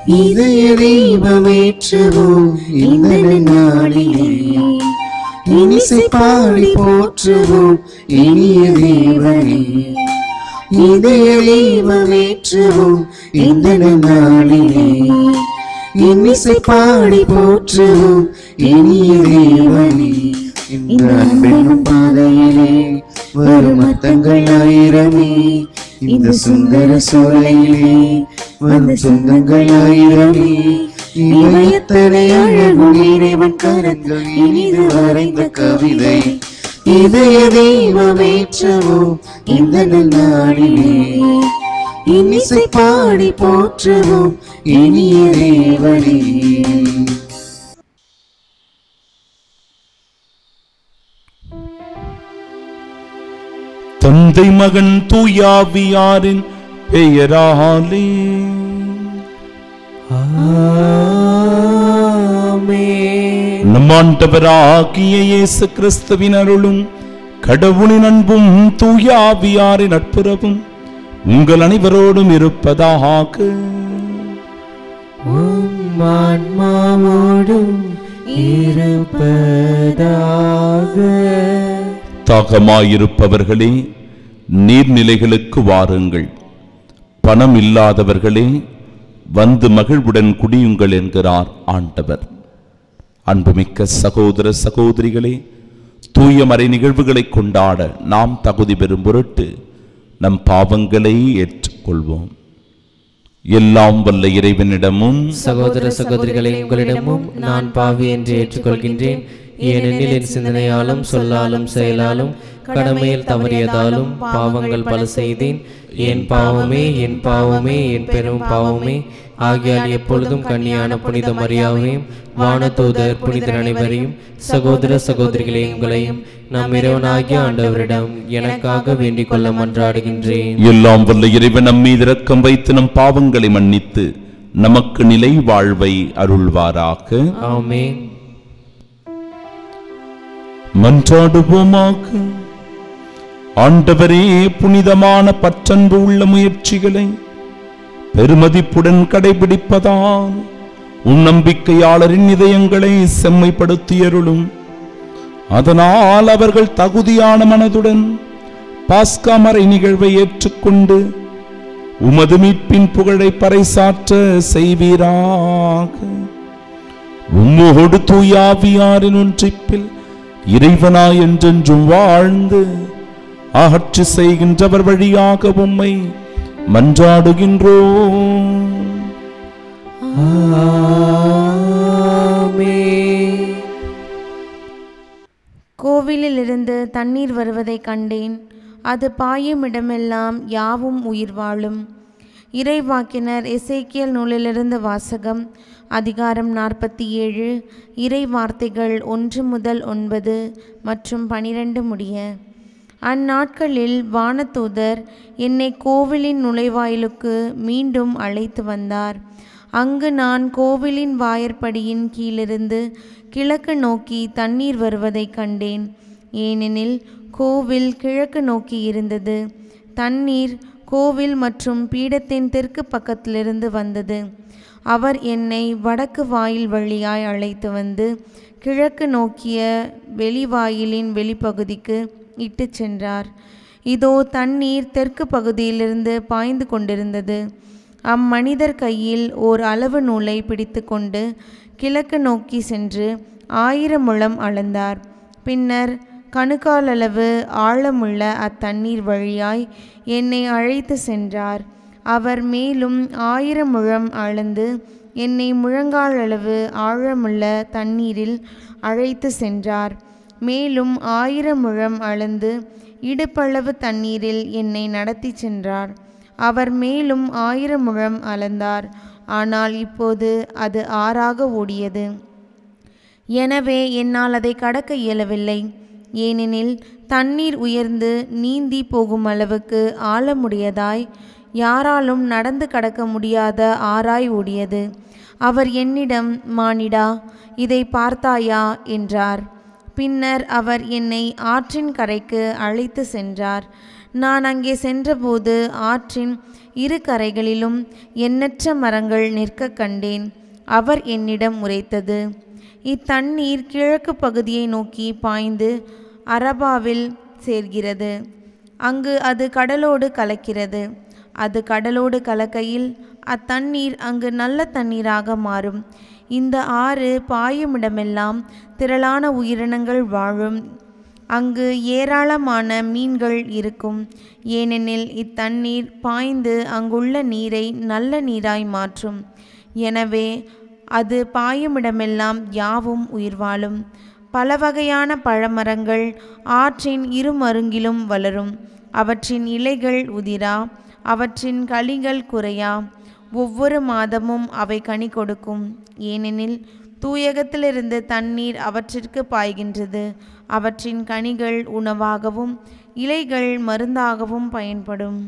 இதய தீபமேற்றுவோம் இந்த நாளிலே இனிசை பாடி போற்றுவோம் இனிய தேவனே இதய தீபமேற்றுவோம் இந்த நாளிலே இன்னிசை பாடி போற்றுவோம் இனிய தேவனே இந்த அன்பெனும் பாதையிலே வரும் அர்த்தங்கள் ஆயிரமே இந்த சுந்தர சோலையிலே வரும் சொந்தங்கள் ஆயிரமே இணையத்தனை அழகும் இறைவன் கரங்கள் இனிது வரைந்த கவிதை இதய தெய்வமேற்றவோம் இந்த நாளிலே இன்னிசை பாடி போற்றுவோம் இனிய தேவனே தந்தை மகன் தூயாவியாரின் பெயராலே நம் ஆண்டவராகிய இயேசு கிறிஸ்துவின் அருளும் கடவுளின் அன்பும் தூயாவியாரின் நட்புறவும் உங்கள் அனைவரோடும் இருப்பதாக ஆன்மாவோடும் இருப்பதாக தாகமாயிருப்பவர்களே நீர்நிலைகளுக்கு வாருங்கள் பணம் இல்லாதவர்களே வந்து மகிழ்வுடன் குடியுங்கள் என்கிறார் ஆண்டவர் அன்புமிக்க சகோதர சகோதரிகளே தூய மறை நிகழ்வுகளை கொண்டாட நாம் தகுதி பெறும் பொருட்டு நம் பாவங்களை ஏற்றுக்கொள்வோம் எல்லாம் வல்ல இறைவனிடமும் சகோதர சகோதரிகளை உங்களிடமும் நான் பாவி என்று ஏற்றுக்கொள்கின்றேன் ஏனெனில் என் சிந்தனையாலும் சொல்லாலும் செயலாலும் கடமையில் தவறியதாலும் பாவங்கள் பல செய்தேன் என் பாவமே என் பாவமே என் பெரும் பாவமே ஆகியால் எப்பொழுதும் கன்னியான புனித மரியாவையும் வானதூதர் புனிதர் அனைவரையும் சகோதர சகோதரிகளை உங்களையும் நம் இறைவனாகிய ஆண்டவரிடம் எனக்காக வேண்டிக் கொள்ள மன்றாடுகின்றேன் எல்லாம் வல்ல இறைவன் நம் மீது இரக்கம் வைத்து நம் பாவங்களை மன்னித்து நமக்கு நிலை வாழ்வை அருள்வாராக ஆமென் மன்றாடுவோமாக ஆண்டவரே புனிதமான பற்றன்பு உள்ள முயற்சிகளை பெருமதிப்புடன் கடைபிடிப்பதால் உன் நம்பிக்கையாளரின் இதயங்களை செம்மைப்படுத்தியருளும் அதனால் அவர்கள் தகுதியான மனதுடன் பாஸ்கா மறை நிகழ்வை ஏற்றுக்கொண்டு உமது மீட்பின் புகழை பறைசாற்ற செய்வீராக உம்மோடு தூயாவியாரின் ஒன்றிப்பில் இறைவனாய் என்றென்றும் வாழ்ந்து ஆட்சி செய்கின்றவர் வழியாக உம்மை மன்றாடுகின்றோம் கோவிலிலிருந்து தண்ணீர் வருவதை கண்டேன் அது பாயும் இடமெல்லாம் யாவும் உயிர் வாழும் இறைவாக்கினர் எசேக்கியல் நூலிலிருந்து வாசகம் அதிகாரம் நாற்பத்தி ஏழு இறை வார்த்தைகள் ஒன்று முதல் ஒன்பது மற்றும் பனிரெண்டு முடிய அந்நாட்களில் வானதூதர் என்னை கோவிலின் நுழைவாயிலுக்கு மீண்டும் அழைத்து வந்தார் அங்கு நான் கோவிலின் வாயற்படியின் கீழிருந்து கிழக்கு நோக்கி தண்ணீர் வருவதைக் கண்டேன் ஏனெனில் கோவில் கிழக்கு நோக்கி இருந்தது தண்ணீர் கோவில் மற்றும் பீடத்தின் தெற்கு பக்கத்திலிருந்து வந்தது அவர் என்னை வடக்கு வாயில் வழியாய் அழைத்து வந்து கிழக்கு நோக்கிய வெளிவாயிலின் வெளிப்பகுதிக்கு இட்டுச் சென்றார் இதோ தண்ணீர் தெற்கு பகுதியிலிருந்து பாய்ந்து கொண்டிருந்தது அம்மனிதர் கையில் ஓர் அளவு நூலை பிடித்துக்கொண்டு கிழக்கு நோக்கி சென்று ஆயிரம் முழம் அளந்தார் பின்னர் கணுக்காலளவு ஆழமுள்ள அத்தண்ணீர் வழியாய் என்னை அழைத்து சென்றார் அவர் மேலும் ஆயிரம் முழம் அளந்து என்னை முழங்காலளவு ஆழமுள்ள தண்ணீரில் அழைத்து சென்றார் மேலும் ஆயிரம் முழம் அளந்து இடுப்பளவு தண்ணீரில் என்னை நடத்தி சென்றார் அவர் மேலும் ஆயிரம் முழம் அளந்தார் ஆனால் இப்போது அது ஆறாக ஓடியது எனவே என்னால் அதை கடக்க இயலவில்லை ஏனெனில் தண்ணீர் உயர்ந்து நீந்தி போகும் அளவுக்கு ஆழமுடையதாய் யாராலும் நடந்து கடக்க முடியாத ஆறாய் ஓடியது அவர் என்னிடம் மானிடா இதை பார்த்தாயா என்றார் பின்னர் அவர் என்னை ஆற்றின் கரைக்கு அழைத்து சென்றார் நான் அங்கே சென்றபோது ஆற்றின் இரு கரைகளிலும் எண்ணற்ற மரங்கள் நிற்க கண்டேன் அவர் என்னிடம் உரைத்தது இத்தண்ணீர் கிழக்கு பகுதியை நோக்கி பாய்ந்து அரபாவில் சேர்கிறது அங்கு அது கடலோடு கலக்கிறது அது கடலோடு கலக்கையில் அத்தண்ணீர் அங்கு நல்ல தண்ணீராக மாறும் இந்த ஆறு பாயுமிடமெல்லாம் திரளான உயிரினங்கள் வாழும் அங்கு ஏராளமான மீன்கள் இருக்கும் ஏனெனில் இத்தண்ணீர் பாய்ந்து அங்குள்ள நீரை நல்ல நீராய் மாற்றும் எனவே அது பாயுமிடமெல்லாம் யாவும் உயிர் வாழும் பல வகையான பழமரங்கள் ஆற்றின் இருமருங்கிலும் வளரும் அவற்றின் இலைகள் உதிரா அவற்றின் கனிகள் குறையா ஒவ்வொரு மாதமும் அவை கனி கொடுக்கும் ஏனெனில் தூயகத்திலிருந்து தண்ணீர் அவற்றிற்கு பாய்கின்றது அவற்றின் கனிகள் உணவாகவும் இலைகள் மருந்தாகவும் பயன்படும்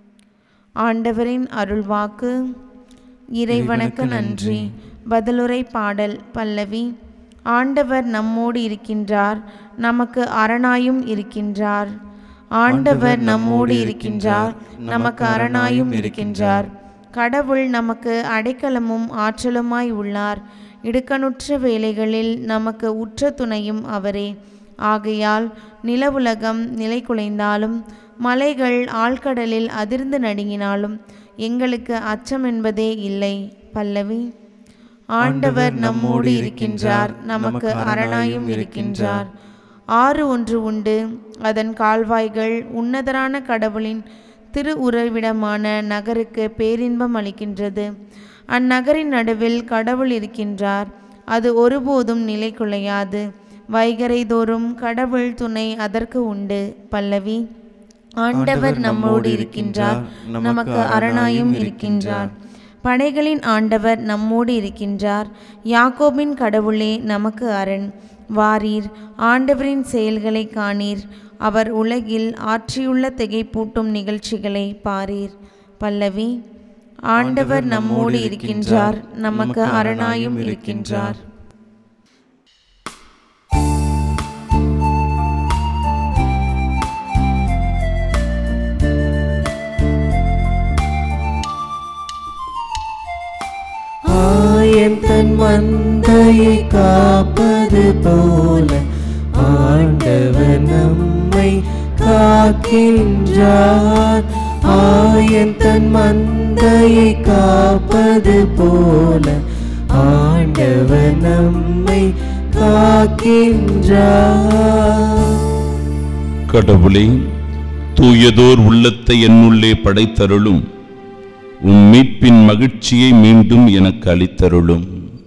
ஆண்டவரின் அருள்வாக்கு இறைவனுக்கு நன்றி பதிலுரை பாடல் பல்லவி ஆண்டவர் நம்மோடு இருக்கின்றார் நமக்கு அரணாயும் இருக்கின்றார் ஆண்டவர் நம்மோடு இருக்கின்றார் நமக்கு அரணாயும் இருக்கின்றார் கடவுள் நமக்கு அடைக்கலமும் ஆற்றலுமாய் உள்ளார் இடுக்கணுற்ற வேளைகளில் நமக்கு உற்ற துணையும் அவரே ஆகையால் நிலவுலகம் நிலை குலைந்தாலும் மலைகள் ஆழ்கடலில் அதிர்ந்து நடுங்கினாலும் எங்களுக்கு அச்சம் என்பதே இல்லை பல்லவி ஆண்டவர் நம்மோடு இருக்கின்றார் நமக்கு அரணாயும் இருக்கின்றார் ஆறு ஒன்று உண்டு அதன் கால்வாய்கள் உன்னதரான கடவுளின் திரு உறைவிடமான நகருக்கு பேரின்பம் அளிக்கின்றது அந்நகரின் நடுவில் கடவுள் இருக்கின்றார் அது ஒருபோதும் நிலை குலையாது வைகரை தோறும் கடவுள் துணை அதற்கு உண்டு பல்லவி ஆண்டவர் நம்மோடு இருக்கின்றார் நமக்கு அரணாயும் இருக்கின்றார் படைகளின் ஆண்டவர் நம்மோடு இருக்கின்றார் யாக்கோபின் கடவுளே நமக்கு அரண் வாரீர் ஆண்டவரின் செயல்களை காணீர் அவர் உலகில் ஆற்றியுள்ள திகைப்பூட்டும் நிகழ்ச்சிகளை பாரீர் பல்லவி ஆண்டவர் நம்மோடு இருக்கின்றார் நமக்கு அரணாயும் இருக்கின்றார் ஆயம் தன் மந்தையை காப்பது போல ஆண்டவர் நம்மை காக்கின்றார் ஆயன் தன் மந்தையை காப்பது போல ஆண்டவர் நம்மை காக்கின்றார் கடவுளே தூயதோர் உள்ளத்தை என்னுள்ளே படைத்தருளும் உம் மீட்பின் மகிழ்ச்சியை மீண்டும் எனக்கு அளித்தருளும்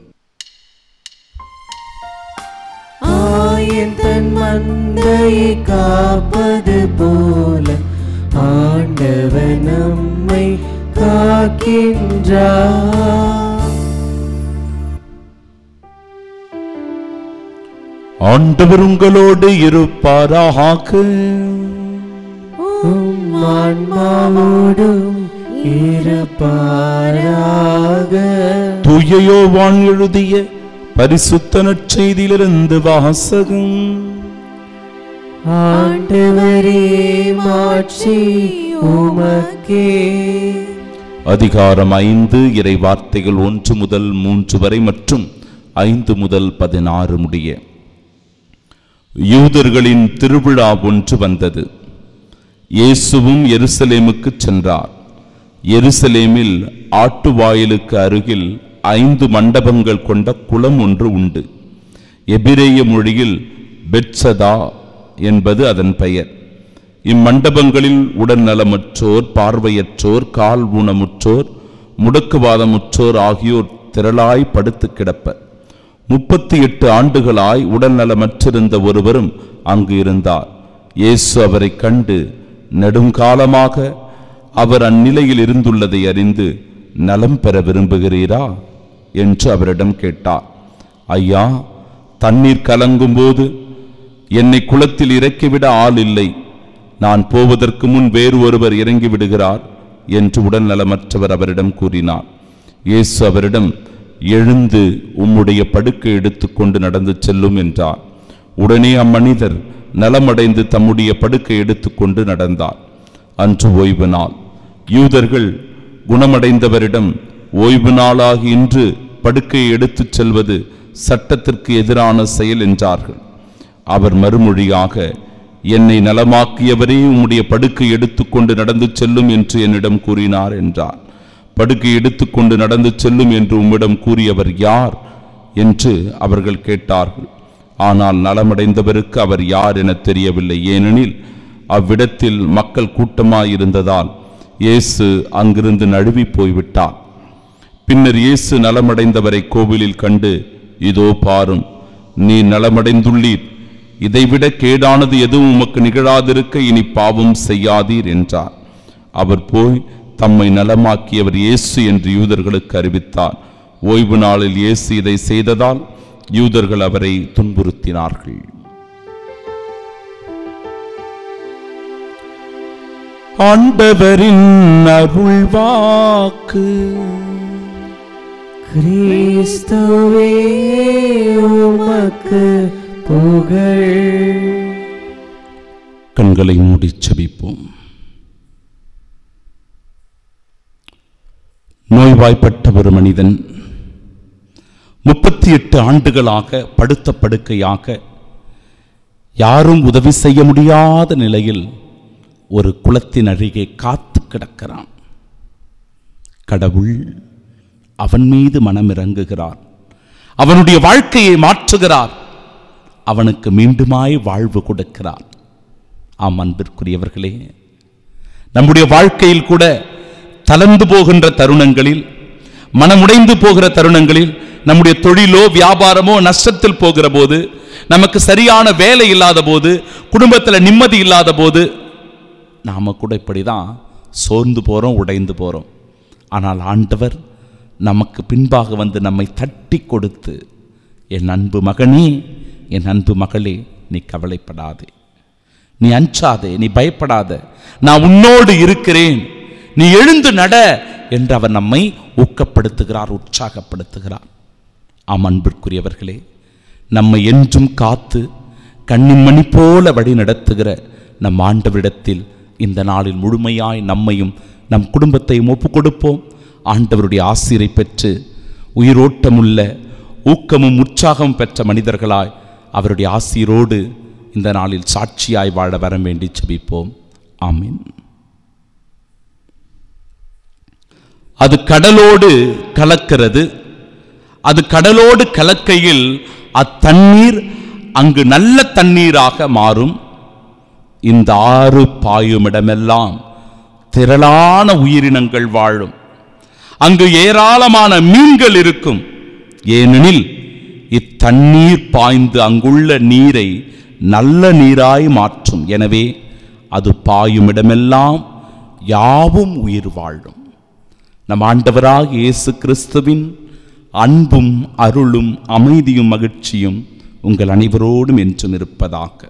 ஆயன் தன் மந்தையை காப்பது போல ஆண்டவர் நம்மை காக்கின்றார் ஆண்டவர் உங்களோடு இருப்பாராக உம் ஆன்மாவோடும் இருப்பாராக தூய யோவான் எழுதிய பரிசுத்த நற்செய்தியிலிருந்து வாசகம் ஆண்டவரே மாட்சி உமக்கே அதிகாரம் ஐந்து இறை வார்த்தைகள் ஒன்று முதல் மூன்று வரை மற்றும் ஐந்து முதல் பதினாறு முடிய யூதர்களின் திருவிழா ஒன்று வந்தது இயேசுவும் எருசலேமுக்கு சென்றார் எருசலேமில் ஆட்டு வாயிலுக்கு அருகில் ஐந்து மண்டபங்கள் கொண்ட குளம் ஒன்று உண்டு எபிரேய மொழியில் பெட்சதா என்பது அதன் பெயர் இம்மண்டபங்களில் உடல்நலமற்றோர் பார்வையற்றோர் கால் ஊனமுற்றோர் முடக்குவாதமுற்றோர் ஆகியோர் திரளாய் படுத்து கிடப்பர் முப்பத்தி எட்டு ஆண்டுகளாய் உடல்நலமற்றிருந்த ஒருவரும் அங்கு இருந்தார் இயேசு அவரைக் கண்டு நெடுங்காலமாக அவர் அந்நிலையில் இருந்துள்ளதை அறிந்து நலம் பெற விரும்புகிறீரா என்று அவரிடம் கேட்டார் ஐயா தண்ணீர் கலங்கும்போது என்னை குளத்தில் இறக்கிவிட ஆள் இல்லை நான் போவதற்கு முன் வேறு ஒருவர் இறங்கி விடுகிறார் என்று உடல் நலமற்றவர் அவரிடம் கூறினார் இயேசு அவரிடம் எழுந்து உம்முடைய படுக்கை எடுத்துக்கொண்டு நடந்து செல்லும் என்றார் உடனே அம்மனிதர் நலமடைந்து தம்முடைய படுக்கை எடுத்துக்கொண்டு நடந்தார் அன்று ஓய்வு நாள் யூதர்கள் குணமடைந்தவரிடம் ஓய்வு நாளாகி இன்று படுக்கையை எடுத்துச் செல்வது சட்டத்திற்கு எதிரான செயல் என்றார்கள் அவர் மறுமொழியாக என்னை நலமாக்கியவரே உம்முடைய படுக்கை எடுத்துக்கொண்டு நடந்து செல்லும் என்று என்னிடம் கூறினார் என்றார் படுக்கை எடுத்துக்கொண்டு நடந்து செல்லும் என்று உம்மிடம் கூறியவர் யார் என்று அவர்கள் கேட்டார்கள் ஆனால் நலமடைந்தவருக்கு அவர் யார் என தெரியவில்லை ஏனெனில் அவ்விடத்தில் மக்கள் கூட்டமாயிருந்ததால் இயேசு அங்கிருந்து நழுவி போய்விட்டார் பின்னர் இயேசு நலமடைந்தவரை கோவிலில் கண்டு இதோ பாரும் நீ நலமடைந்துள்ளீர் இதைவிட கேடானது எதுவும் உமக்கு நிகழாதிருக்க இனி பாவம் செய்யாதீர் என்றார் அவர் போய் தம்மை நலமாக்கியவர் இயேசு என்று யூதர்களுக்கு அறிவித்தார் ஓய்வு நாளில் இயேசு இதை செய்ததால் யூதர்கள் அவரை துன்புறுத்தினார்கள் ஆண்டவரின் அருள்வாக்கு கிறிஸ்துவே உமக்கு புகழ் கண்களை மூடி செபிப்போம் நோய்வாய்ப்பட்ட ஒரு மனிதன் முப்பத்தி எட்டு ஆண்டுகளாக படுத்த படுக்கையாக யாரும் உதவி செய்ய முடியாத நிலையில் ஒரு குளத்தின் அருகே காத்து கிடக்கிறான் கடவுள் அவன் மீது மனம் இறங்குகிறார் அவனுடைய வாழ்க்கையை மாற்றுகிறார் அவனுக்கு மீண்டுமாய் வாழ்வு கொடுக்கிறார் ஆம் அன்பிற்குரியவர்களே நம்முடைய வாழ்க்கையில் கூட தளர்ந்து போகின்ற தருணங்களில் மனமுடைந்து போகிற தருணங்களில் நம்முடைய தொழிலோ வியாபாரமோ நஷ்டத்தில் போகிற போது நமக்கு சரியான வேலை இல்லாத போது குடும்பத்தில் நிம்மதி இல்லாத போது நாம கூட இப்படிதான் சோர்ந்து போறோம் உடைந்து போறோம் ஆனால் ஆண்டவர் நமக்கு பின்பாக வந்து நம்மை தட்டி கொடுத்து என் அன்பு மகனே என் அன்பு மகளே நீ கவலைப்படாதே நீ அஞ்சாதே நீ பயப்படாத நான் உன்னோடு இருக்கிறேன் நீ எழுந்து நட என்று அவர் நம்மை ஊக்கப்படுத்துகிறார் உற்சாகப்படுத்துகிறார் ஆம் அன்பிற்குரியவர்களே நம்மை என்றும் காத்து கண்ணின் மணி போல வழி நடத்துகிற நம் ஆண்டவரிடத்தில் இந்த நாளில் முழுமையாய் நம்மையும் நம் குடும்பத்தையும் ஒப்பு கொடுப்போம் ஆண்டவருடைய ஆசிரை பெற்று உயிரோட்டமுள்ள ஊக்கமும் உற்சாகமும் பெற்ற மனிதர்களாய் அவருடைய ஆசீரோடு இந்த நாளில் சாட்சியாய் வாழ வர வேண்டி செபிப்போம் ஆமீன் அது கடலோடு கலக்கிறது அது கடலோடு கலக்கையில் அத்தண்ணீர் அங்கு நல்ல தண்ணீராக மாறும் இந்த ஆறு பாயுமிடமெல்லாம் திரளான உயிரினங்கள் வாழும் அங்கு ஏராளமான மீன்கள் இருக்கும் ஏனெனில் இத்தண்ணீர் பாய்ந்து அங்குள்ள நீரை நல்ல நீராய் மாற்றும் எனவே அது பாயுமிடமெல்லாம் யாவும் உயிர் வாழும் நம் ஆண்டவராக இயேசு கிறிஸ்துவின் அன்பும் அருளும் அமைதியும் மகிழ்ச்சியும் உங்கள் அனைவரோடும் என்றும் இருப்பதாக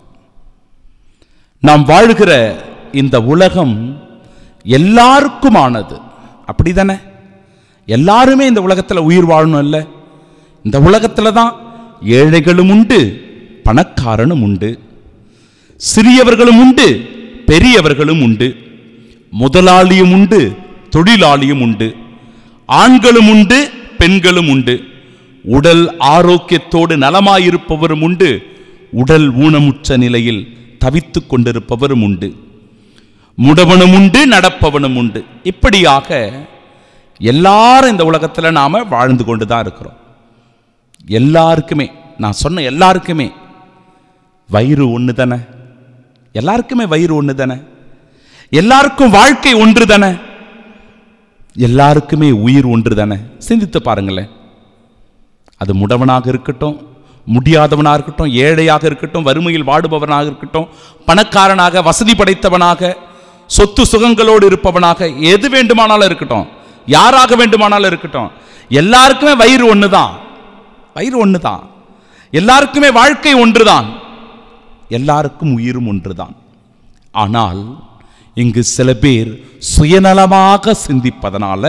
நாம் வாழ்கிற இந்த உலகம் எல்லாருக்குமானது அப்படிதானே எல்லாருமே இந்த உலகத்தில் உயிர் வாழணும் இல்ல இந்த உலகத்தில் தான் ஏழைகளும் உண்டு பணக்காரனும் உண்டு சிறியவர்களும் உண்டு பெரியவர்களும் உண்டு முதலாளியும் உண்டு தொழிலாளியும் உண்டு ஆண்களும் உண்டு பெண்களும் உண்டு உடல் ஆரோக்கியத்தோடு நலமாயிருப்பவரும் உண்டு உடல் ஊனமுற்ற நிலையில் தவித்துக் கொண்டிருப்பவரும் உண்டு முடவனும் உண்டு நடப்பவனும் உண்டு இப்படியாக எல்லாரும் இந்த உலகத்தில் நாம வாழ்ந்து கொண்டு தான் இருக்கிறோம் எல்லாருக்குமே நான் சொன்ன எல்லாருக்குமே வயிறு ஒன்று தானே எல்லாருக்குமே வயிறு ஒன்று தானே எல்லாருக்கும் வாழ்க்கை ஒன்று தானே எல்லாருக்குமே உயிர் ஒன்று தானே சிந்தித்து பாருங்களேன் அது முடவனாக இருக்கட்டும் முடியாதவனாக இருக்கட்டும் ஏழையாக இருக்கட்டும் வறுமையில் வாடுபவனாக இருக்கட்டும் பணக்காரனாக வசதி படைத்தவனாக சொத்து சுகங்களோடு இருப்பவனாக எது வேண்டுமானாலும் இருக்கட்டும் யாராக வேண்டுமானாலும் இருக்கட்டும் எல்லாருக்குமே வயிறு ஒன்று தான் வயிறு ஒன்று தான் எல்லாருக்குமே வாழ்க்கை ஒன்றுதான் எல்லாருக்கும் உயிரும் ஒன்றுதான் ஆனால் இங்கு சில பேர் சுயநலமாக சிந்திப்பதனால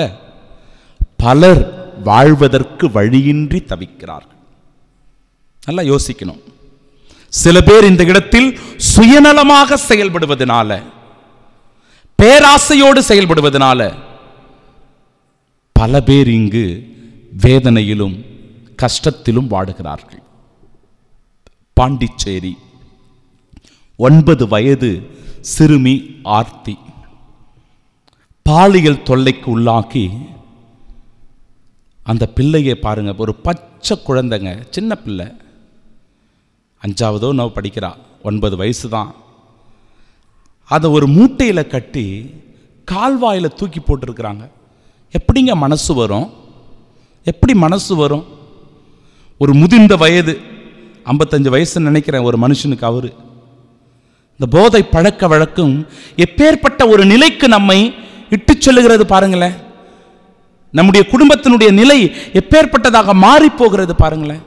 பலர் வாழ்வதற்கு வழியின்றி தவிக்கிறார்கள் நல்லா யோசிக்கணும் சில பேர் இந்த இடத்தில் சுயநலமாக செயல்படுவதனால பேராசையோடு செயல்படுவதனால பல பேர் இங்கு வேதனையிலும் கஷ்டத்திலும் வாடுகிறார்கள் பாண்டிச்சேரி ஒன்பது வயது சிறுமி ஆர்த்தி பாலியல் தொல்லைக்கு உள்ளாக்கி அந்த பிள்ளையை பாருங்க ஒரு பச்சை குழந்தைங்க சின்ன பிள்ளை அஞ்சாவதோ நோ படிக்கிறா ஒன்பது வயசு தான் அதை ஒரு மூட்டையில் கட்டி கால்வாயில் தூக்கி போட்டிருக்கிறாங்க எப்படிங்க மனசு வரும் எப்படி மனசு வரும் ஒரு முதிர்ந்த வயது ஐம்பத்தஞ்சு வயசுன்னு நினைக்கிறேன் ஒரு மனுஷனுக்கு அவரு இந்த போதை பழக்க வழக்கம் எப்பேற்பட்ட ஒரு நிலைக்கு நம்மை இட்டு செல்லுகிறது பாருங்களேன் நம்முடைய குடும்பத்தினுடைய நிலை எப்பேற்பட்டதாக மாறி போகிறது பாருங்களேன்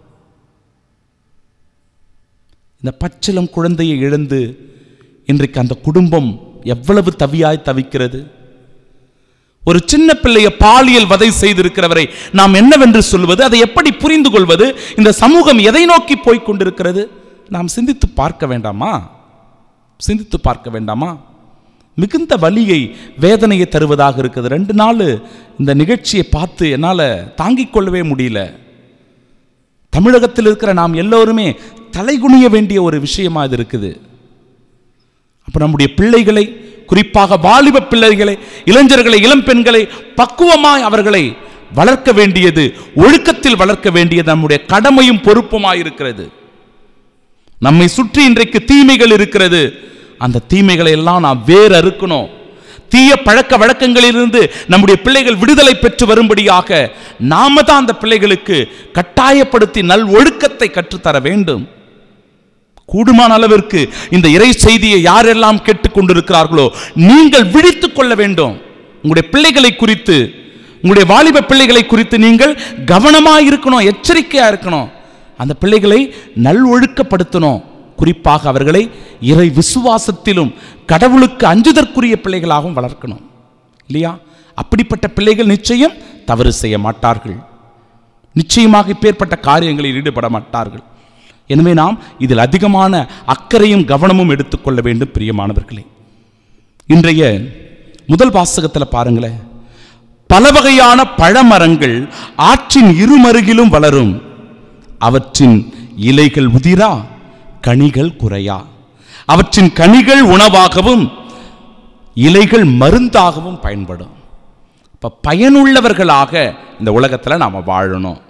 இந்த பச்சிலம் குழந்தையை இழந்து இன்றைக்கு அந்த குடும்பம் எவ்வளவு தவியாய் தவிக்கிறது ஒரு சின்ன பிள்ளையை பாலியல் வதை செய்திருக்கிறவரை நாம் என்னவென்று சொல்வது அதை எப்படி புரிந்து கொள்வது இந்த சமூகம் எதை நோக்கி போய்க் கொண்டிருக்கிறது நாம் சிந்தித்து பார்க்க வேண்டாமா சிந்தித்து பார்க்க வேண்டாமா மிகுந்த வலியை வேதனையை தருவதாக இருக்குது ரெண்டு நாள் இந்த நிகழ்ச்சியை பார்த்து என்னால் தாங்கிக் கொள்ளவே முடியல தமிழகத்தில் இருக்கிற நாம் எல்லோருமே தலைகுனிய வேண்டிய ஒரு விஷயமா இது இருக்குது அப்போ நம்முடைய பிள்ளைகளை குறிப்பாக வாலிப பிள்ளைகளை இளைஞர்களை இளம் பெண்களை பக்குவமாய் அவர்களை வளர்க்க வேண்டியது ஒழுக்கத்தில் வளர்க்க வேண்டியது நம்முடைய கடமையும் பொறுப்புமாய் இருக்கிறது நம்மை சுற்றி இன்றைக்கு தீமைகள் இருக்கிறது அந்த தீமைகளை எல்லாம் நாம் வேறு அறுக்கணும் தீய பழக்க வழக்கங்களிலிருந்து நம்முடைய பிள்ளைகள் விடுதலை பெற்று வரும்படியாக நாம தான் அந்த பிள்ளைகளுக்கு கட்டாயப்படுத்தி நல் ஒழுக்கத்தை கற்றுத்தர வேண்டும் கூடுமான அளவிற்கு இந்த இறை செய்தியை யாரெல்லாம் கேட்டுக்கொண்டிருக்கிறார்களோ நீங்கள் விழித்துக் கொள்ள வேண்டும் உங்களுடைய பிள்ளைகளை குறித்து உங்களுடைய வாலிப பிள்ளைகளை குறித்து நீங்கள் கவனமாக இருக்கணும் எச்சரிக்கையா இருக்கணும் அந்த பிள்ளைகளை நல்ஒழுக்கப்படுத்தணும் குறிப்பாக அவர்களை இறை விசுவாசத்திலும் கடவுளுக்கு அஞ்சுதற்குரிய பிள்ளைகளாகவும் வளர்க்கணும் இல்லையா அப்படிப்பட்ட பிள்ளைகள் நிச்சயம் தவறு செய்ய மாட்டார்கள் நிச்சயமாக இப்பேற்பட்ட காரியங்களில் ஈடுபட மாட்டார்கள் எனவே நாம் இதில் அதிகமான அக்கறையும் கவனமும் எடுத்துக்கொள்ள வேண்டும் பிரியமானவர்களே இன்றைய முதல் வாசகத்தில் பாருங்களேன் பல வகையான பழமரங்கள் ஆற்றின் இருமருகிலும் வளரும் அவற்றின் இலைகள் உதிரா கனிகள் குறையா அவற்றின் கனிகள் உணவாகவும் இலைகள் மருந்தாகவும் பயன்படும் இப்ப பயனுள்ளவர்களாக இந்த உலகத்தில் நாம் வாழணும்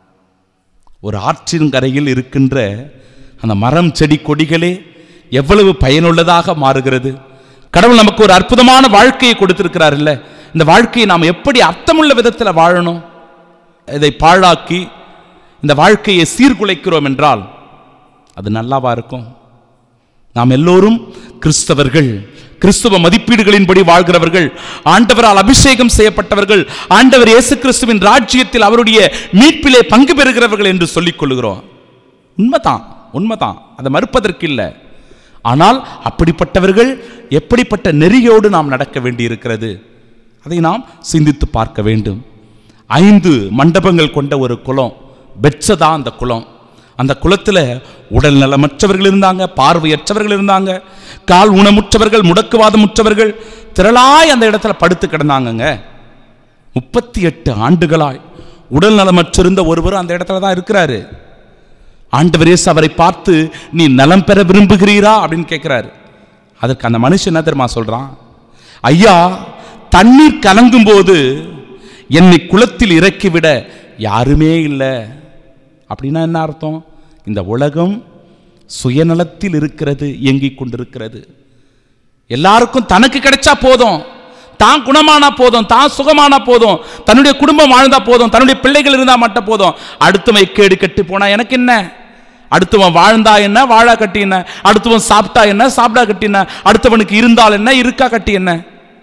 ஒரு ஆற்றின் கரையில் இருக்கின்ற அந்த மரம் செடி கொடிகளே எவ்வளவு பயனுள்ளதாக மாறுகிறது கடவுள் நமக்கு ஒரு அற்புதமான வாழ்க்கையை கொடுத்திருக்கிறார் இல்ல இந்த வாழ்க்கையை நாம் எப்படி அர்த்தமுள்ள விதத்தில் வாழணும் இதை பாழாக்கி இந்த வாழ்க்கையை சீர்குலைக்கிறோம் என்றால் அது நல்லாவா இருக்கும் நாம் எல்லோரும் கிறிஸ்தவர்கள் கிறிஸ்துவ மதிப்பீடுகளின்படி வாழ்கிறவர்கள் ஆண்டவரால் அபிஷேகம் செய்யப்பட்டவர்கள் ஆண்டவர் இயேசு கிறிஸ்துவின் ராஜ்யத்தில் அவருடைய மீட்பிலே பங்கு பெறுகிறவர்கள் என்று சொல்லிக் கொள்கிறோம் உண்மைதான் உண்மைதான் அதை மறுப்பதற்கு இல்லை ஆனால் அப்படிப்பட்டவர்கள் எப்படிப்பட்ட நெறியோடு நாம் நடக்க வேண்டியிருக்கிறது அதை நாம் சிந்தித்து பார்க்க வேண்டும் ஐந்து மண்டபங்கள் கொண்ட ஒரு குளம் பெட்சதா அந்த குளம் அந்த குளத்தில் உடல் நலமற்றவர்கள் இருந்தாங்க பார்வையற்றவர்கள் இருந்தாங்க கால் ஊனமுற்றவர்கள் முடக்குவாதமுற்றவர்கள் திரளாய் அந்த இடத்துல படுத்து கிடந்தாங்கங்க முப்பத்தி எட்டு ஆண்டுகளாய் உடல் நலமற்றிருந்த ஒருவர் அந்த இடத்துல தான் இருக்கிறாரு ஆண்டவர் இயேசு அவரை பார்த்து நீ நலம் பெற விரும்புகிறீரா அப்படின்னு கேட்கிறாரு அதற்கு அந்த மனுஷன் என்ன தெரியுமா சொல்றான் ஐயா தண்ணீர் கலங்கும் போது என்னை குளத்தில் இறக்கிவிட யாருமே இல்லை அப்படின்னா என்ன அர்த்தம் இந்த உலகம் சுயநலத்தில் இருக்கிறது இயங்கிக் கொண்டிருக்கிறது எல்லாருக்கும் தனக்கு கிடைச்சா போதும் தான் குணமானா போதும் தான் சுகமானா போதும் தன்னுடைய குடும்பம் வாழ்ந்தா போதும் தன்னுடைய பிள்ளைகள் இருந்தா மட்டும் போதும் அடுத்தவன் கேடு கெட்டு போனா எனக்கு என்ன அடுத்தவன் வாழ்ந்தா என்ன வாழா கட்டி என்ன அடுத்தவன் சாப்பிட்டா என்ன சாப்பிடா கட்டி என்ன அடுத்தவனுக்கு இருந்தால் என்ன இருக்கா கட்டி என்ன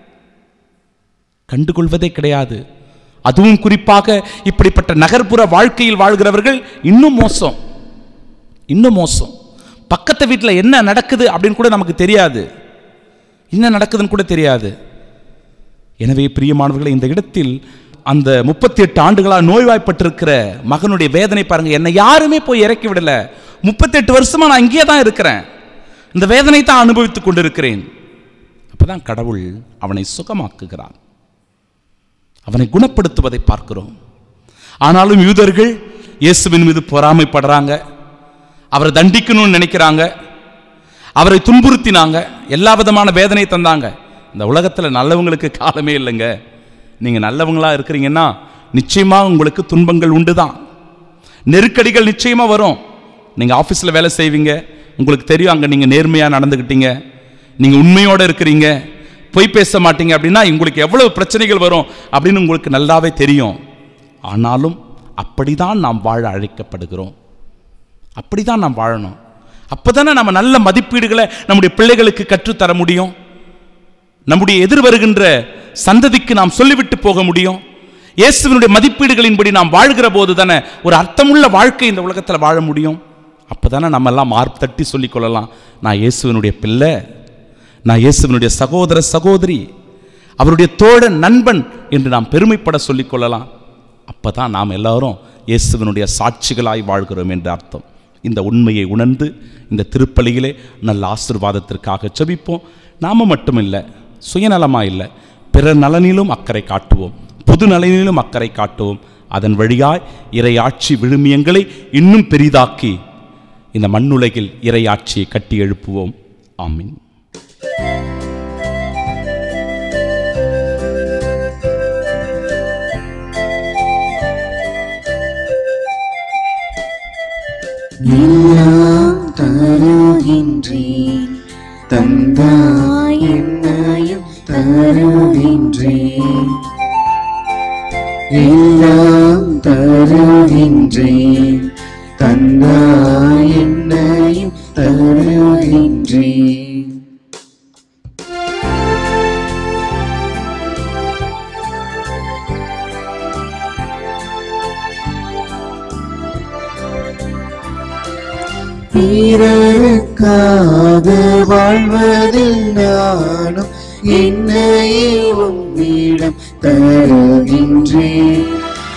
கண்டுகொள்வதே கிடையாது அதுவும் குறிப்பாக இப்படிப்பட்ட நகர்ப்புற வாழ்க்கையில் வாழ்கிறவர்கள் இன்னும் மோசம் இன்னும் மோசம் பக்கத்து வீட்டில் என்ன நடக்குது அப்படின்னு கூட நமக்கு தெரியாது என்ன நடக்குதுன்னு கூட தெரியாது எனவே பிரியமானவர்களை இந்த இடத்தில் அந்த முப்பத்தி எட்டு ஆண்டுகளாக நோய்வாய்ப்பட்டிருக்கிற மகனுடைய வேதனை பாருங்க என்னை யாருமே போய் இறக்கி விடல முப்பத்தெட்டு வருஷமா நான் இங்கே தான் இருக்கிறேன் இந்த வேதனை தான் அனுபவித்துக் கொண்டிருக்கிறேன் அப்பதான் கடவுள் அவனை சுகமாக்குகிறார் அவனை குணப்படுத்துவதை பார்க்கிறோம் ஆனாலும் யூதர்கள் இயேசுவின் மீது பொறாமைப்படுறாங்க அவரை தண்டிக்கணும்னு நினைக்கிறாங்க அவரை துன்புறுத்தினாங்க எல்லா விதமான வேதனை தந்தாங்க இந்த உலகத்தில் நல்லவங்களுக்கு காலமே இல்லைங்க நீங்கள் நல்லவங்களா இருக்கிறீங்கன்னா நிச்சயமாக உங்களுக்கு துன்பங்கள் உண்டு தான் நெருக்கடிகள் நிச்சயமாக வரும் நீங்கள் ஆஃபீஸில் வேலை செய்வீங்க உங்களுக்கு தெரியும் அங்கே நீங்கள் நேர்மையாக நடந்துக்கிட்டீங்க நீங்கள் உண்மையோடு இருக்கிறீங்க பொய் பேச மாட்டீங்க அப்படின்னா உங்களுக்கு எவ்வளவு பிரச்சனைகள் வரும் அப்படின்னு உங்களுக்கு நல்லாவே தெரியும் ஆனாலும் அப்படிதான் நாம் வாழ அழைக்கப்படுகிறோம் அப்படிதான் நாம் வாழணும் அப்பதானே நம்ம நல்ல மதிப்பீடுகளை நம்முடைய பிள்ளைகளுக்கு கற்றுத்தர முடியும் நம்முடைய எதிர் வருகின்ற சந்ததிக்கு நாம் சொல்லிவிட்டு போக முடியும் இயேசுவினுடைய மதிப்பீடுகளின்படி நாம் வாழ்கிற போது தானே ஒரு அர்த்தமுள்ள வாழ்க்கை இந்த உலகத்தில் வாழ முடியும் அப்பதானே நம்ம எல்லாம் மார்க் தட்டி சொல்லிக் கொள்ளலாம் நான் இயேசுவினுடைய பிள்ளை நான் இயேசுவினுடைய சகோதர சகோதரி அவருடைய தோழன் நண்பன் என்று நாம் பெருமைப்பட சொல்லிக் கொள்ளலாம் அப்பதான் நாம் எல்லாரும் இயேசுவினுடைய சாட்சிகளாய் வாழ்கிறோம் என்ற அர்த்தம் இந்த உண்மையை உணர்ந்து இந்த திருப்பலியிலே நல்ல ஆசிர்வாதத்திற்காக செபிப்போம் நாம மட்டுமில்லை சுயநலமா இல்லை பிறர் நலனிலும் அக்கறை காட்டுவோம் பொது நலனிலும் அக்கறை காட்டுவோம் அதன் வழியாய் இறையாட்சி விழுமியங்களை இன்னும் பெரிதாக்கி இந்த மண்ணுலகில் இறையாட்சியை கட்டி எழுப்புவோம் ஆமீன் எல்லாம் தருகின்றேன் தந்தாய் என்னையும் தருகின்றேன் எல்லாம் தருகின்றேன் தந்தாய் என்னையும் தருகின்றேன் பிறருக்காக வாழ்வதில் நானும் என்னையே உம்மிடம் தருகின்றேன்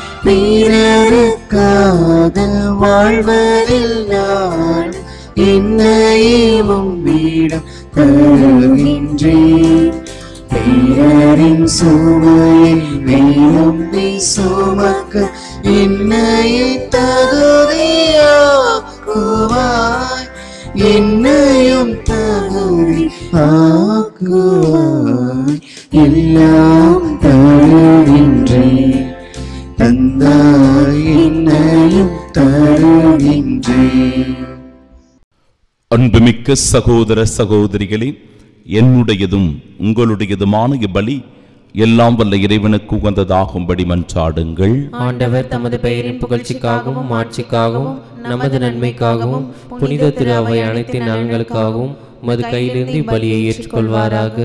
பிறருக்காக வாழ்வதில் நான் என்னையே உம்மிடம் தருகின்றேன் பிறரின் சுமையை மேலும் நீ சுமக்க என்னையை தகுதியாக்குவாய் என்னையும் தகுதி ஆக்குவாய் எல்லாம் தருகின்றேன் தந்தாய் என்னையும் தருகின்றேன் அன்புமிக்க சகோதர சகோதரிகளே என்னுடையதும் உங்களுடையதுமான இப்பலி எல்லாம் வல்ல இறைவனுக்கு உகந்ததாகும்படி மன்றாடுங்கள் ஆண்டவர் தமது பெயரின் புகழ்ச்சிக்காகவும் ஆட்சிக்காகவும் நமது நன்மைக்காகவும் புனித திரு அவை அனைத்தின் நலன்களுக்காகவும் மது கையிலிருந்து பலியை ஏற்றுக்கொள்வாராக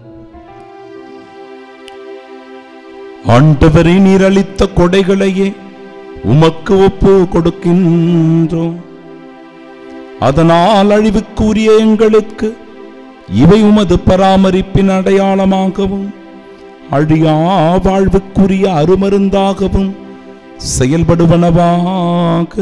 ஆண்டவரை நீர் அளித்த கொடைகளையே உமக்கு ஒப்பு கொடுக்கின்றோம் அதனால் அழிவுக்குரிய எங்களுக்கு இவை உமது பராமரிப்பின் அடையாளமாகவும் அழியா வாழ்வுக்குரிய அருமருந்தாகவும் செயல்படுவனவாக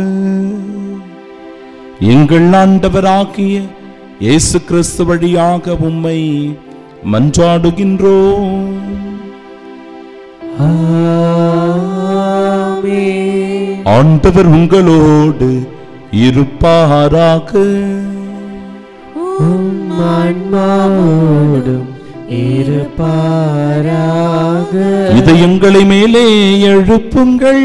எங்கள் ஆண்டவராகிய இயேசு கிறிஸ்து வழியாக உம்மை மன்றாடுகின்றோம் ஆண்டவர் உங்களோடு இருப்பாராக ஆன்மாவோடும் இருப்பாராக இதயங்களை மேலே எழுப்புங்கள்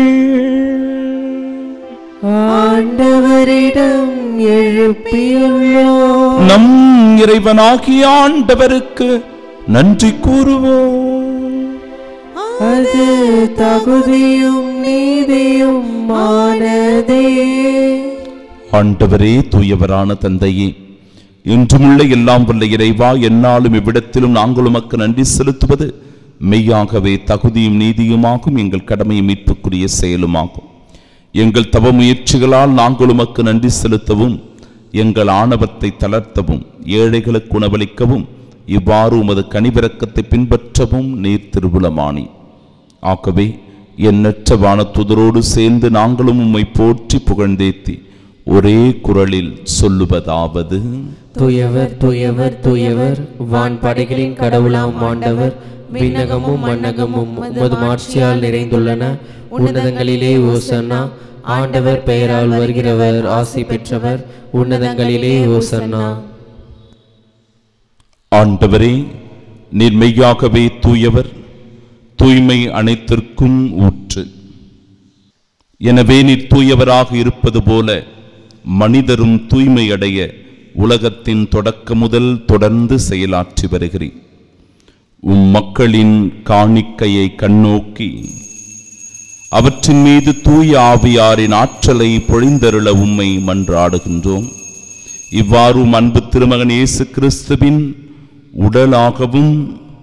ஆண்டவரிடம் எழுப்பியுள்ளோம் நம் இறைவனாகிய ஆண்டவருக்கு நன்றி கூறுவோம் அது தகுதியும் நீதியும் ஆனதே ஆண்டவரே தூயவரான தந்தையே இன்றுமுள்ள எல்லாம் வல்ல இறைவா எந்நாளும் இவ்விடத்திலும் நாங்கள் உமக்கு நன்றி செலுத்துவது மெய்யாகவே தகுதியும் நீதியுமாகும் எங்கள் கடமை மீட்புக்குரிய செயலுமாகும் எங்கள் தவ முயற்சிகளால் நாங்கள் உமக்கு நன்றி செலுத்தவும் எங்கள் ஆணவத்தை தளர்த்தவும் ஏழைகளுக்கு உணவளிக்கவும் இவ்வாறு உமது கனிவிரக்கத்தை பின்பற்றவும் நீர் திருவுளமானி ஆகவே எண்ணற்ற வானத்துதரோடு சேர்ந்து நாங்களும் உம்மை போற்றி புகழ்ந்தேத்தி ஒரே குரலில் சொல்லுவதாவது தூயவர் தூயவர் தூயவர் வான் படைகளின் கடவுளாம் ஆண்டவர் விண்ணகமும் மண்ணகமும் உமது மாட்சியால் நிறைந்துள்ளன உன்னதங்களிலே ஓசன்னா ஆண்டவர் பெயரால் வருகிறவர் ஆசி பெற்றவர் உன்னதங்களிலே ஓசன்னா ஆண்டவரே நீர் மெய்யாகவே தூயவர் தூய்மை அனைத்திற்கும் ஊற்று எனவே நீர் தூயவராக இருப்பது போல மனிதரும் தூய்மை அடைய உலகத்தின் தொடக்க முதல் தொடர்ந்து செயலாற்றி வருகிறீர் உம் மக்களின் காணிக்கையை கண்ணோக்கி அவற்றின் மீது தூய ஆவியாரின் ஆற்றலை பொழிந்தருள உம்மை மன்றாடுகின்றோம் இவ்வாறு உம் அன்பு திருமகன் இயேசு கிறிஸ்துவின் உடலாகவும்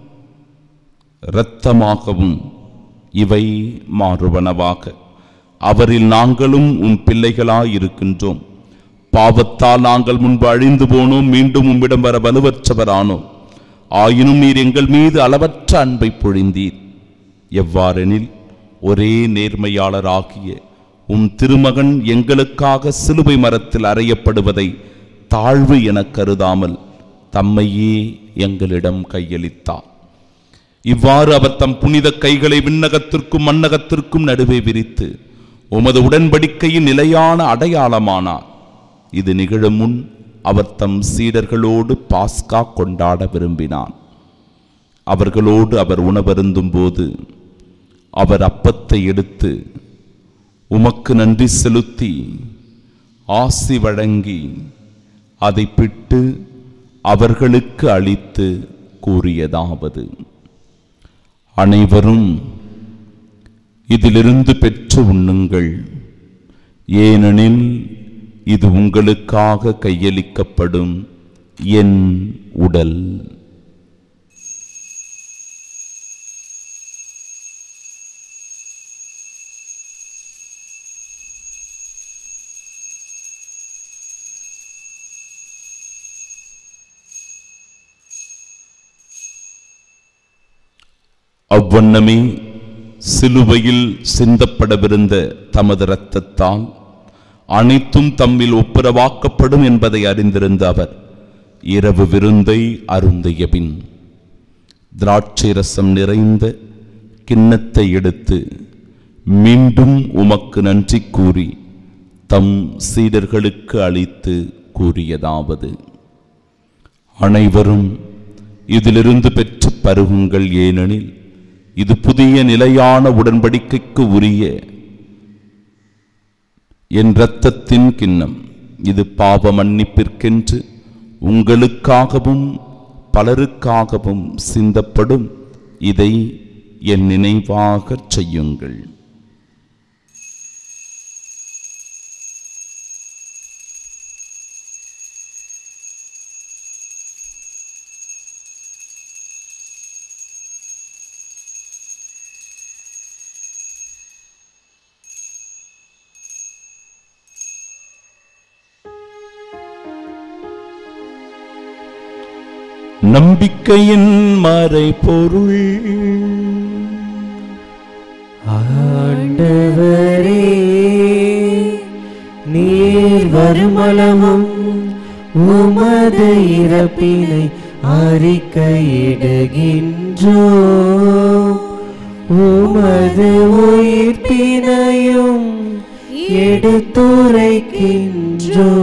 இரத்தமாகவும் இவை மாறுவனவாக அவரில் நாங்களும் உம் பிள்ளைகளாயிருக்கின்றோம் பாவத்தால் நாங்கள் முன்பு அழிந்து போனோம் மீண்டும் உம்மிடம் வர வலுவற்றவரானோம் ஆயினும் நீர் எங்கள் மீது அளவற்ற அன்பை பொழிந்தீர் எவ்வாறெனில் ஒரே நேர்மையாளராகிய உம் திருமகன் எங்களுக்காக சிலுவை மரத்தில் அறையப்படுவதை தாழ்வு எனக் கருதாமல் தம்மையே எங்களிடம் கையளித்தார் இவ்வாறு அவர் தம் புனித கைகளை விண்ணகத்திற்கும் மண்ணகத்திற்கும் நடுவே விரித்து உமது உடன்படிக்கையின் நிலையான அடையாளமானார் இது நிகழும் முன் அவர் தம் சீடர்களோடு பாஸ்கா கொண்டாட விரும்பினார் அவர்களோடு அவர் உணவருந்தும் போது அவர் அப்பத்தை எடுத்து உமக்கு நன்றி செலுத்தி ஆசி வழங்கி அதை பிட்டு அவர்களுக்கு அளித்து கூறியதாவது அனைவரும் இதிலிருந்து பெற்று உண்ணுங்கள் ஏனெனில் இது உங்களுக்காக கையளிக்கப்படும் என் உடல் அவ்வண்ணமே சிலுவையில் சிந்தப்படவிருந்த தமது இரத்தத்தால் அனைத்தும் தம்மில் ஒப்புரவாக்கப்படும் என்பதை அறிந்திருந்த அவர் இரவு விருந்தை அருந்திய பின் திராட்சை ரசம் நிறைந்த கிண்ணத்தை எடுத்து மீண்டும் உமக்கு நன்றி கூறி தம் சீடர்களுக்கு அளித்து கூறியதாவது அனைவரும் இதிலிருந்து பெற்று பருகுங்கள் ஏனெனில் இது புதிய நிலையான உடன்படிக்கைக்கு உரிய என் இரத்தத்தின் கிண்ணம் இது பாவ மன்னிப்பிற்கென்று உங்களுக்காகவும் பலருக்காகவும் சிந்தப்படும் இதை என் நினைவாகச் செய்யுங்கள் நம்பிக்கையின் மறைபொருள் ஆண்டவரே நீர் வருமளவும் உமது இறப்பினை அறிக்கையிடுகின்றோ உமது உயிர்ப்பினையும் எடுத்துரைக்கின்றோ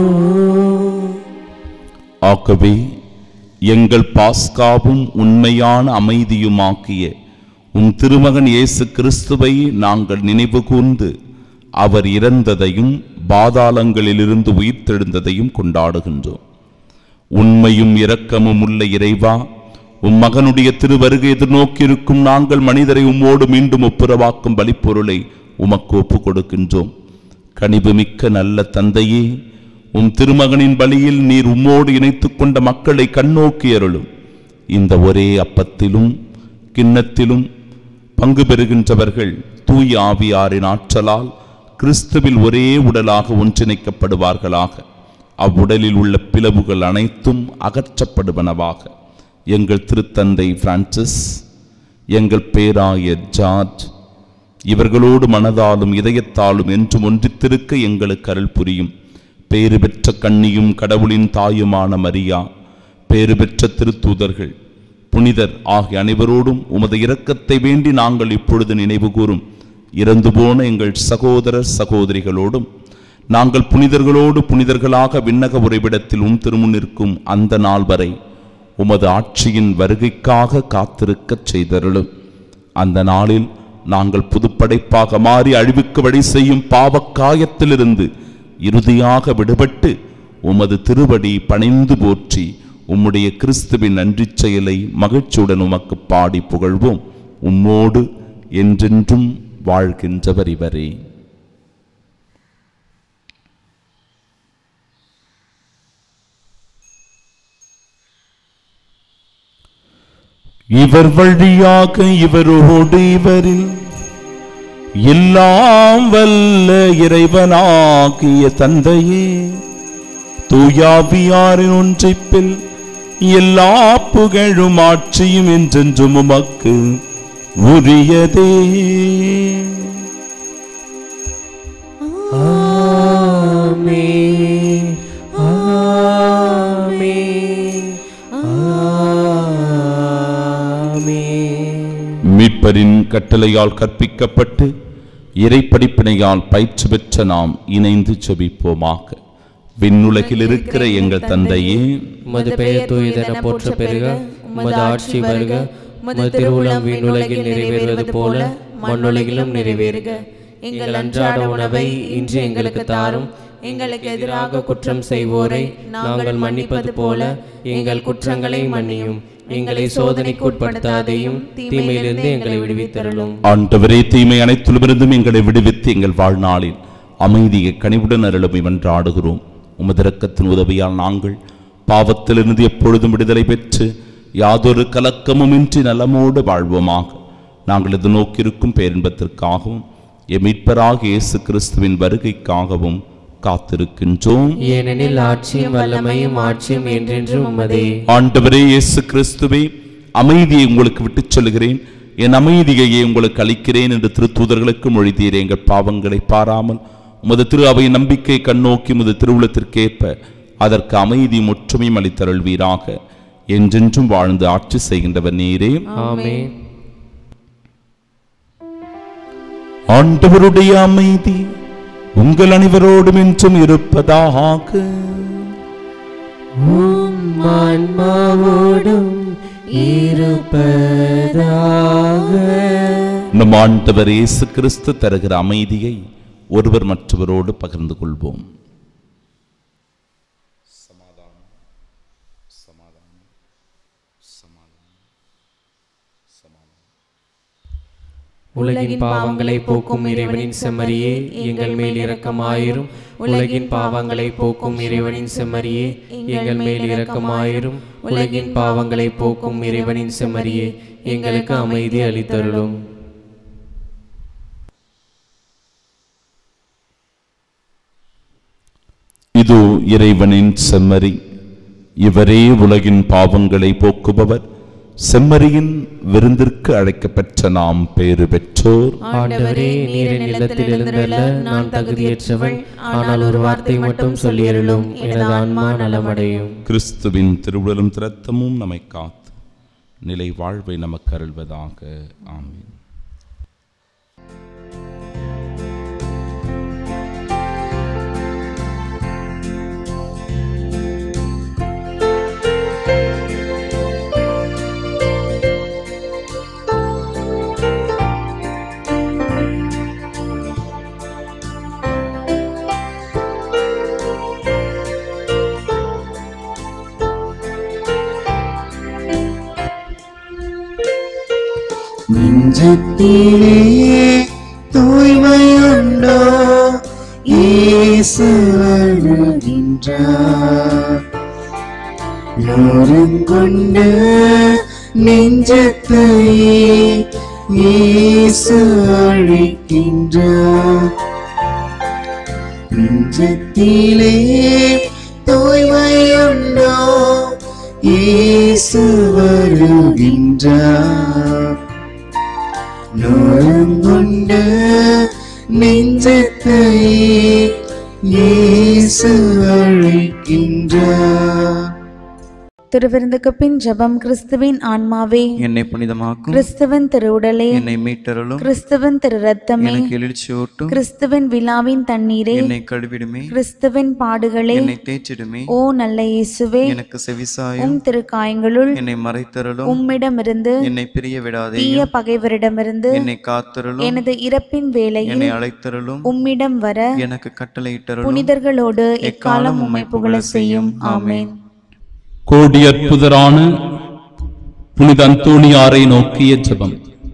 ஆகவே எங்கள் பாஸ்காவும் உண்மையான அமைதியுமாக்கிய உம் திருமகன் இயேசு கிறிஸ்துவை நாங்கள் நினைவு கூர்ந்து அவர் இறந்ததையும் பாதாளங்களிலிருந்து உயிர்த்தெழுந்ததையும் கொண்டாடுகின்றோம் உண்மையும் இரக்கமும் உள்ள இறைவா உம் மகனுடைய திருவருகை எதிர்நோக்கியிருக்கும் நாங்கள் மனிதரை உம்மோடு மீண்டும் ஒப்புரவாக்கும் பலிப்பொருளை உமக்கு ஒப்புக் கொடுக்கின்றோம் கனிவுமிக்க நல்ல தந்தையே உம் திருமகனின் பலியில் நீர் உம்மோடு இணைத்துக் கொண்ட மக்களை கண்ணோக்கி அருளும் இந்த ஒரே அப்பத்திலும் கிண்ணத்திலும் பங்கு பெறுகின்றவர்கள் தூய ஆவியாரின் ஆற்றலால் கிறிஸ்துவில் ஒரே உடலாக ஒன்றிணைக்கப்படுவார்களாக அவ்வுடலில் உள்ள பிளவுகள் அனைத்தும் அகற்றப்படுவனவாக எங்கள் திருத்தந்தை பிரான்சிஸ் எங்கள் பேராயர் ஜார்ஜ் இவர்களோடு மனதாலும் இதயத்தாலும் என்றும் ஒன்றித்திருக்க எங்களுக்கு அருள் புரியும் பேறு பெற்ற கன்னியும் கடவுளின் தாயுமான மரியா பேறு பெற்ற திருத்தூதர்கள் புனிதர் ஆகிய அனைவரோடும் உமது இரக்கத்தை வேண்டி நாங்கள் இப்பொழுது நினைவு கூறும் இறந்து போன எங்கள் சகோதர சகோதரிகளோடும் நாங்கள் புனிதர்களோடு புனிதர்களாக விண்ணக உறைவிடத்தில் உம் திருமுன் நிற்கும் அந்த நாள் வரை உமது ஆட்சியின் வருகைக்காக காத்திருக்கச் செய்தருளும் அந்த நாளில் நாங்கள் புதுப்படைப்பாக மாறி அழிவுக்கு வழி செய்யும் பாவக்காயத்திலிருந்து இறுதியாக விடுபட்டு உமது திருவடி பணிந்து போற்றி உம்முடைய கிறிஸ்துவின் நன்றிச் செயலை மகிழ்ச்சியுடன் உமக்கு பாடி புகழ்வோம் உம்மோடு என்றென்றும் வாழ்கின்றவர் இவரே இவர் வழியாக இவரோடு இவரில் எல்லாம் வல்ல இறைவனாகிய தந்தையே தூயாவியாரின் ஒன்றிப்பில் எல்லா புகழும் ஆட்சியும் என்றென்றும் உமக்கு உரியதே ஆமே ஆமே ஆமே மீட்பரின் கட்டளையால் கற்பிக்கப்பட்டு இறைப்படிப்பினையால் பயிற்சி பெற்ற நாம் இணைந்து செபிப்போமாக விண்ணுலகில் இருக்கிற எங்கள் தந்தையே உமது பெயர் தூயதென போற்ற பெருக உமது ஆட்சி வருக உமது திருவுளம் விண்ணுலகில் நிறைவேறுவது போல மண்ணுலகிலும் நிறைவேறுக எங்கள் அன்றாட உணவை இன்று எங்களுக்கு தாரும் எங்களுக்கு எதிராக குற்றம் செய்வோரை நாங்கள் மன்னிப்பது போல எங்கள் குற்றங்களை மன்னியும் எங்களை சோதனைக்கு உட்படுத்தாதையும் தீமையிலிருந்து எங்களை விடுவித்தருளும் ஆண்டவரே தீமை அனைத்திலுமிருந்தும் எங்களை விடுவித்து எங்கள் வாழ்நாளில் அமைதியை கனிவுடன் அருளுமை வென்றாடுகிறோம் உமது இரக்கத்தின் உதவியால் நாங்கள் பாவத்திலிருந்து எப்பொழுதும் விடுதலை பெற்று யாதொரு கலக்கமுமின்றி நலமோடு வாழ்வோமாக நாங்கள் இது நோக்கியிருக்கும் பேரின்பத்திற்காகவும் எம் மீட்பராக இயேசு கிறிஸ்துவின் வருகைக்காகவும் காத்திருக்கின்றோம் ஏனெனில் ஆட்சியும் வல்லமையும் ஆட்சியும் என்றென்றும் உமதே ஆண்டவரே இயேசு கிறிஸ்துவே அமைதியை உங்களுக்கு விட்டுச் சொல்கிறேன் என் அமைதியையே உங்களுக்கு அளிக்கிறேன் என்று திருத்தூதர்களுக்கு மொழிதீரே எங்கள் பாவங்களை பாராமல் உமது திரு அவை நம்பிக்கை கண்ணோக்கி உமது திருவுளத்திற்கேற்ப அதற்கு அமைதியும் ஒற்றுமையும் அளித்தருள்வீராக என்றென்றும் வாழ்ந்து ஆட்சி செய்கின்றவர் நீரே ஆமென் ஆண்டவருடைய அமைதி உங்கள் அனைவரோடும் என்றும் இருப்பதாக உம் ஆன்மாவோடும் இருப்பதாக நம் ஆண்டவர் இயேசு கிறிஸ்து தருகிற அமைதியை ஒருவர் மற்றவரோடு பகிர்ந்து கொள்வோம் உலகின் பாவங்களை போக்கும் இறைவனின் செம்மறியே எங்கள் மேல் இரக்கமாயிரும் உலகின் பாவங்களை போக்கும் இறைவனின் செம்மறியே எங்கள் மேல் இரக்கமாயிரும் உலகின் பாவங்களை போக்கும் இறைவனின் செம்மறியே எங்களுக்கு அமைதி அளித்தருளும் இதோ இறைவனின் செம்மறி இவரே உலகின் பாவங்களை போக்குபவர் செம்மறியின் விருந்திற்கு அழைக்கப்பெற்ற நாம் பேறு பெற்றோர் ஆண்டவரே நீரின் இல்லத்தில் எழுந்தருள நான் தகுதியற்றவள் ஆனால் ஒரு வார்த்தை மட்டும் சொல்லியருளும் எனது ஆன்மா நலமடையும் கிறிஸ்துவின் திருவுடலும் திரத்தமும் நம்மை காத்து நிலை வாழ்வை நமக்கு அருள்வதாக ஆமென் நெஞ்சத்திலே தூய்மையுண்டோ இயேசு அழுகின்றார் கொண்ட நெஞ்சத்தையே இயேசு அழிக்கின்றார் நெஞ்சத்திலே தூய்மையுண்டோ இயேசு வருகின்றார் நோரங்கொண்ட நெஞ்சத்தையே இயேசு அழைக்கின்றார் திருவிருந்துக்கு பின் ஜெபம் கிறிஸ்துவின் ஆன்மாவே என்னை புனிதமாக்கும் கிறிஸ்துவின் திருவுடலே என்னை மீட்டருளும் கிறிஸ்துவின் திரு ரத்தமே எனக்கு எழுச்சியூட்டும் கிறிஸ்துவின் விழாவின் தண்ணீரே என்னை கழுவிடுமே கிறிஸ்துவின் பாடுகளே என்னை தேய்ச்சிடுமே ஓ நல்ல இயேசுவே எனக்கு செவிசாயும் உம் திருக்காயங்களுள் என்னை மறைத்தருளும் உம்மிடமிருந்து என்னை பிரிய விடாதே தீய பகைவரிடமிருந்து என்னை காத்தருளும் எனது இறப்பின் வேளையில் என்னை அழைத்தருளும் உம்மிடம் வர எனக்கு கட்டளையிட்டருளும் புனிதர்களோடு எக்காலம் உம்மை புகழ செய்யும் ஆமென் கோடி அற்புதரான புனித அந்தோணியாரை நோக்கிய ஜெபம்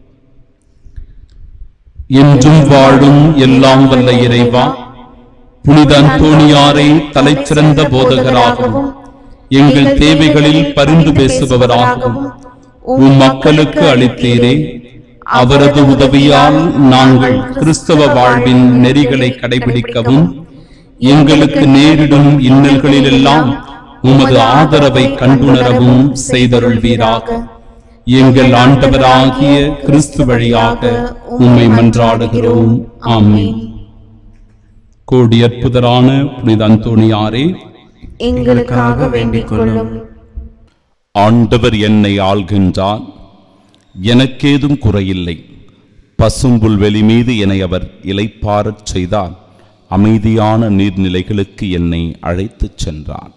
என்றும் வாழும் எல்லாம் வல்ல இறைவா புனித அந்தோணியாரை தலைச்சிறந்த போதகராகவும் எங்கள் தேவைகளில் பரிந்து பேசுபவராகவும் உம் மக்களுக்கு அளித்தீரே அவரது உதவியால் நாங்கள் கிறிஸ்தவ வாழ்வின் நெறிகளை கடைபிடிக்கவும் எங்களுக்கு நேரிடும் இன்னல்களிலெல்லாம் உமது ஆதரவை கண்டுணரவும் செய்தருள்வீராக எங்கள் ஆண்டவராகிய கிறிஸ்து வழியாக உம்மை மன்றாடுகிறோம் ஆமென் கோடி அற்புதரான புனித அந்தோணியாரே எங்களுக்காக வேண்டிக் கொள்ளும் ஆண்டவர் என்னை ஆள்கின்றார் எனக்கேதும் குறையில்லை பசும்புல்வெளி மீது என்னை அவர் இலைப்பாரச் செய்தார் அமைதியான நீர்நிலைகளுக்கு என்னை அழைத்துச் சென்றார்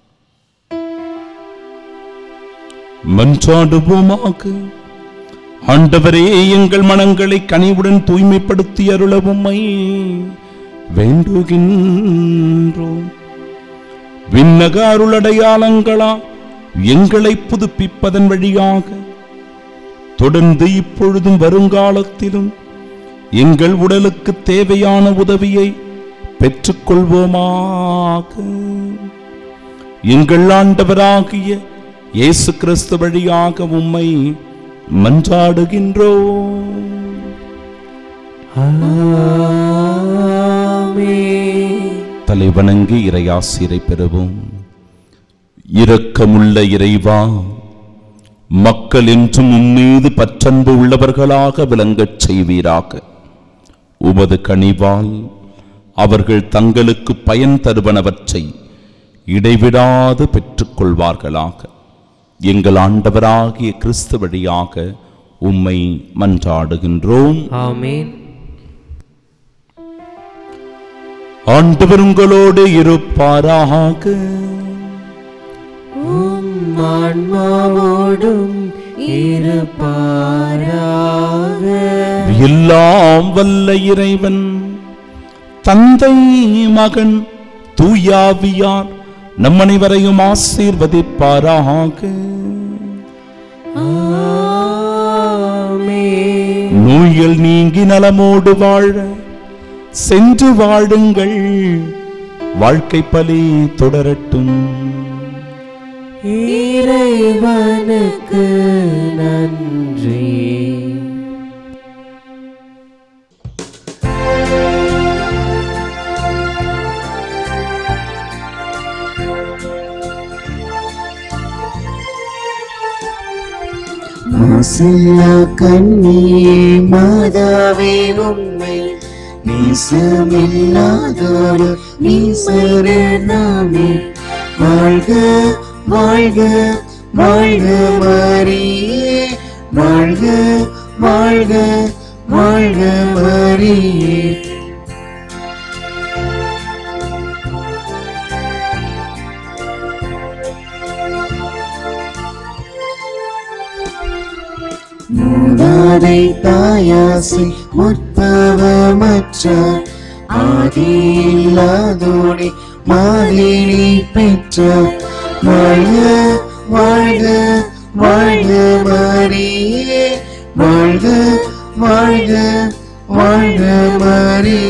மன்றாடுவோமாக ஆண்டவரே எங்கள் மனங்களை கனிவுடன் தூய்மைப்படுத்தி அருளவும்மை வேண்டுகின்றோம் விண்ணக அருளடையாளங்களா எங்களை புதுப்பிப்பதன் வழியாக தொடர்ந்து இப்பொழுதும் வருங்காலத்திலும் எங்கள் உடலுக்கு தேவையான உதவியை பெற்றுக்கொள்வோமாக எங்கள் ஆண்டவராகிய இயேசு கிறிஸ்து வழியாக உம்மை மன்றாடுகின்றோம் தலைவணங்கி இறையாசிரை பெறுவோம் இரக்கமுள்ள இறைவா மக்கள் என்றும் உம்மீது பற்றன்பு உள்ளவர்களாக விளங்கச் செய்வீராக உமது கனிவால் அவர்கள் தங்களுக்கு பயன் தருவனவற்றை இடைவிடாது பெற்றுக்கொள்வார்களாக எங்கள் ஆண்டவராகிய கிறிஸ்து வழியாக உம்மை மன்றாடுகின்றோம் ஆமென் ஆண்டவர் உங்களோடு இருப்பாராக உம் ஆன்மாவோடும் இருப்பாராக எல்லாம் வல்ல இறைவன் தந்தை மகன் தூயாவியார் நம் அனைவரையும் ஆசீர்வதிப்பாராக ஆமென் நோய்கள் நீங்கி நலமோடு வாழ சென்று வாழுங்கள் வாழ்க்கை பலி தொடரட்டும் இறைவனுக்கு நன்றி மாசில்லா கண்ணியே மாதாவே உண்மை நீசமில்லாதோடு நீசரணாமே வாழ்க வாழ்க வாழ்க மரியே வாழ்க வாழ்க வாழ்க மரியே மூதாதை தாயாசி முற்பவமற்ற ஆதியில்லாதோடி மாதினி பெற்ற வாழ்க வாழ்க வாழ்க மரியே வாழ்க வாழ்க வாழ்க மரியே